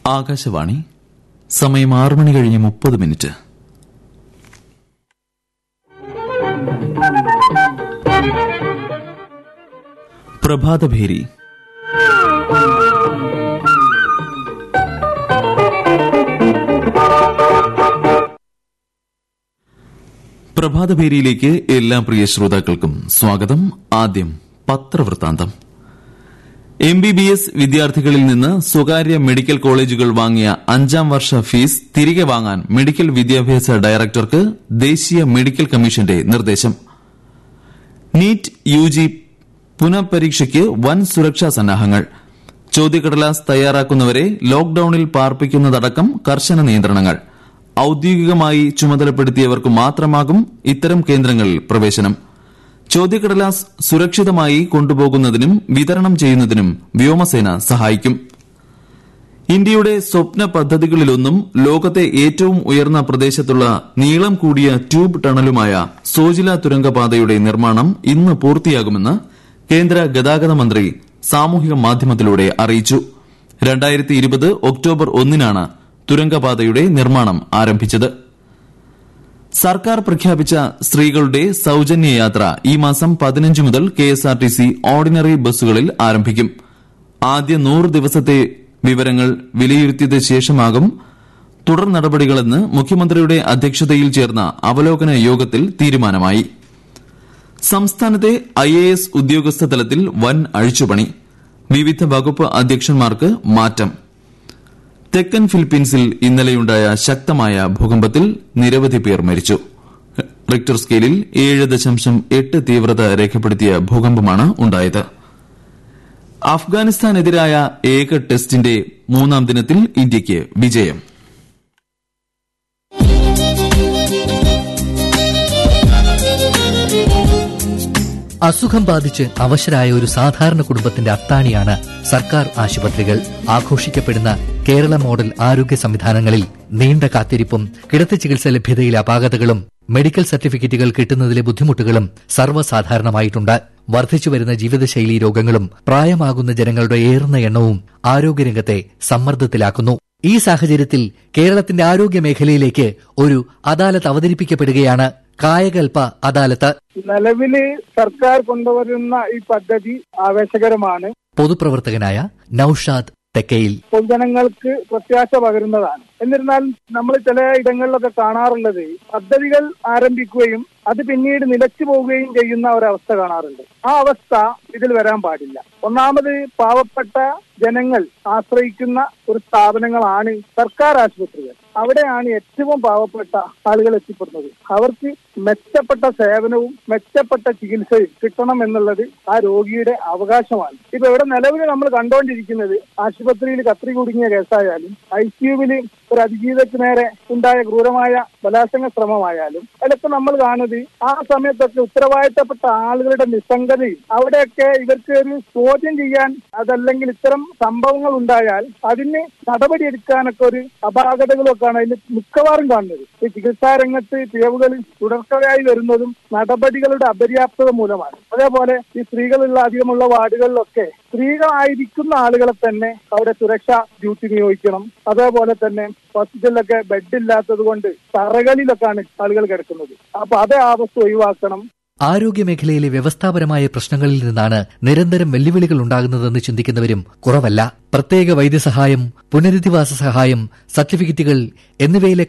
ആകാശവാണി സമയം ആറു മണി കഴിഞ്ഞ് മുപ്പത് മിനിറ്റ് പ്രഭാതഭേരി പ്രഭാതഭേരിയിലേക്ക് എല്ലാ പ്രിയ ശ്രോതാക്കൾക്കും സ്വാഗതം ആദ്യം പത്രവൃത്താന്തം എം ബി ബി എസ് വിദ്യാർത്ഥികളിൽ നിന്ന് സ്വകാര്യ മെഡിക്കൽ കോളേജുകൾ വാങ്ങിയ അഞ്ചാം വർഷ ഫീസ് തിരികെ വാങ്ങാൻ മെഡിക്കൽ വിദ്യാഭ്യാസ ഡയറക്ടർക്ക് ദേശീയ മെഡിക്കൽ കമ്മീഷന്റെ നിർദ്ദേശം നീറ്റ് യു ജി പുനഃപരീക്ഷയ്ക്ക് വൻ സുരക്ഷാ സന്നാഹങ്ങൾ ചോദ്യക്കടലാസ് തയ്യാറാക്കുന്നവരെ ലോക്ഡൌണിൽ പാർപ്പിക്കുന്നതടക്കം കർശന നിയന്ത്രണങ്ങൾ ഔദ്യോഗികമായി ചുമതലപ്പെടുത്തിയവർക്ക് മാത്രമാകും ഇത്തരം കേന്ദ്രങ്ങളിൽ പ്രവേശനം ചോദ്യക്കടലാസ് സുരക്ഷിതമായി കൊണ്ടുപോകുന്നതിനും വിതരണം ചെയ്യുന്നതിനും വ്യോമസേന സഹായിക്കും ഇന്ത്യയുടെ സ്വപ്ന പദ്ധതികളിലൊന്നും ലോകത്തെ ഏറ്റവും ഉയർന്ന പ്രദേശത്തുള്ള നീളം കൂടിയ ട്യൂബ് ടണലുമായ സോജില തുരങ്കപാതയുടെ നിർമ്മാണം ഇന്ന് പൂർത്തിയാകുമെന്ന് കേന്ദ്ര ഗതാഗത മന്ത്രി സാമൂഹിക മാധ്യമത്തിലൂടെ അറിയിച്ചു ഒക്ടോബർ ഒന്നിനാണ് തുരങ്കപാതയുടെ നിർമ്മാണം ആരംഭിച്ചത് സർക്കാർ പ്രഖ്യാപിച്ച സ്ത്രീകളുടെ സൌജന്യ യാത്ര ഈ മാസം പതിനഞ്ച് മുതൽ കെഎസ്ആർടിസി ഓർഡിനറി ബസ്സുകളിൽ ആരംഭിക്കും ആദ്യ നൂറ് ദിവസത്തെ വിവരങ്ങൾ വിലയിരുത്തിയ ശേഷമാകും തുടർ നടപടികളെന്ന് മുഖ്യമന്ത്രിയുടെ അധ്യക്ഷതയിൽ ചേർന്ന അവലോകന യോഗത്തിൽ തീരുമാനമായി സംസ്ഥാനത്തെ ഐഎഎസ് ഉദ്യോഗസ്ഥ തലത്തിൽ വൻ അഴിച്ചുപണി വിവിധ വകുപ്പ് അധ്യക്ഷന്മാർക്ക് മാറ്റം തെക്കൻ ഫിലിപ്പീൻസിൽ ഇന്നലെയുണ്ടായ ശക്തമായ ഭൂകമ്പത്തിൽ നിരവധി പേർ മരിച്ചു റിക്ടർ സ്കെയിലിൽ ഏഴ് ദശാംശം എട്ട് തീവ്രത രേഖപ്പെടുത്തിയ ഭൂകമ്പമാണ് ഉണ്ടായത് അഫ്ഗാനിസ്ഥാനെതിരായ ഏക ടെസ്റ്റിന്റെ മൂന്നാം ദിനത്തിൽ ഇന്ത്യയ്ക്ക് വിജയം അസുഖം ബാധിച്ച് അവശരായ ഒരു സാധാരണ കുടുംബത്തിന്റെ അത്താണിയാണ് സർക്കാർ ആശുപത്രികൾ ആഘോഷിക്കപ്പെടുന്ന കേരള മോഡൽ ആരോഗ്യ സംവിധാനങ്ങളിൽ നീണ്ട കാത്തിരിപ്പും കിടത്തി ചികിത്സ ലഭ്യതയിലെ അപാകതകളും മെഡിക്കൽ സർട്ടിഫിക്കറ്റുകൾ കിട്ടുന്നതിലെ ബുദ്ധിമുട്ടുകളും സർവ്വസാധാരണമായിട്ടുണ്ട് വർദ്ധിച്ചുവരുന്ന ജീവിതശൈലി രോഗങ്ങളും പ്രായമാകുന്ന ജനങ്ങളുടെ ഏറുന്ന എണ്ണവും ആരോഗ്യരംഗത്തെ സമ്മർദ്ദത്തിലാക്കുന്നു ഈ സാഹചര്യത്തിൽ കേരളത്തിന്റെ ആരോഗ്യ മേഖലയിലേക്ക് ഒരു അദാലത്ത് അവതരിപ്പിക്കപ്പെടുകയാണ് കായകൽപ്പ അദാലത്ത് നിലവില് സർക്കാർ കൊണ്ടുവരുന്ന ഈ പദ്ധതി ആവേശകരമാണ് പൊതുപ്രവർത്തകനായ നൌഷാദ് തെക്കയിൽ പൊതുജനങ്ങൾക്ക് പ്രത്യാശ പകരുന്നതാണ് എന്നിരുന്നാലും നമ്മൾ ചില ഇടങ്ങളിലൊക്കെ കാണാറുള്ളത് പദ്ധതികൾ ആരംഭിക്കുകയും അത് പിന്നീട് നിലച്ചു പോവുകയും ചെയ്യുന്ന ഒരവസ്ഥ കാണാറുണ്ട് ആ അവസ്ഥ ഇതിൽ വരാൻ പാടില്ല ഒന്നാമത് പാവപ്പെട്ട ജനങ്ങൾ ആശ്രയിക്കുന്ന ഒരു സ്ഥാപനങ്ങളാണ് സർക്കാർ ആശുപത്രികൾ അവിടെയാണ് ഏറ്റവും പാവപ്പെട്ട ആളുകൾ എത്തിപ്പെടുന്നത് അവർക്ക് മെച്ചപ്പെട്ട സേവനവും മെച്ചപ്പെട്ട ചികിത്സയും കിട്ടണം എന്നുള്ളത് ആ രോഗിയുടെ അവകാശമാണ് ഇപ്പൊ ഇവിടെ നിലവിൽ നമ്മൾ കണ്ടുകൊണ്ടിരിക്കുന്നത് ആശുപത്രിയിൽ കത്രി കുടുങ്ങിയ കേസായാലും ഐ സിയുവിൽ ഒരു അതിജീവിതത്തിന് നേരെ ഉണ്ടായ ക്രൂരമായ ബലാത്സംഗ ശ്രമമായാലും അതിലൊക്കെ നമ്മൾ കാണുന്നത് ആ സമയത്തൊക്കെ ഉത്തരവാദിത്തപ്പെട്ട ആളുകളുടെ നിസ്സംഗതയും അവിടെയൊക്കെ ഇവർക്ക് ഒരു ചോദ്യം ചെയ്യാൻ അതല്ലെങ്കിൽ ഇത്തരം സംഭവങ്ങൾ ഉണ്ടായാൽ അതിന് നടപടിയെടുക്കാനൊക്കെ ഒരു അപാകതകളൊക്കെയാണ് അതിൽ മിക്കവാറും കാണുന്നത് ഈ ചികിത്സാ രംഗത്ത് പിഴവുകൾ തുടർക്കഥയായി വരുന്നതും നടപടികളുടെ അപര്യാപ്തത മൂലമാണ് അതേപോലെ ഈ സ്ത്രീകളുള്ള അധികമുള്ള വാർഡുകളിലൊക്കെ സ്ത്രീകളായിരിക്കുന്ന ആളുകളെ തന്നെ അവിടെ സുരക്ഷാ ഡ്യൂട്ടി നിയോഗിക്കണം അതേപോലെ തന്നെ ഹോസ്പിറ്റലിലൊക്കെ ബെഡ് ഇല്ലാത്തത് കൊണ്ട് തറകളിലൊക്കെയാണ് ആളുകൾ കിടക്കുന്നത് അപ്പൊ അതേ ആവസ്ഥ ഒഴിവാക്കണം ആരോഗ്യമേഖലയിലെ വ്യവസ്ഥാപരമായ പ്രശ്നങ്ങളിൽ നിന്നാണ് നിരന്തരം വെല്ലുവിളികൾ ഉണ്ടാകുന്നതെന്ന് ചിന്തിക്കുന്നവരും കുറവല്ല പ്രത്യേക വൈദ്യസഹായം പുനരധിവാസ സഹായം സർട്ടിഫിക്കറ്റുകൾ എന്നിവയിലെ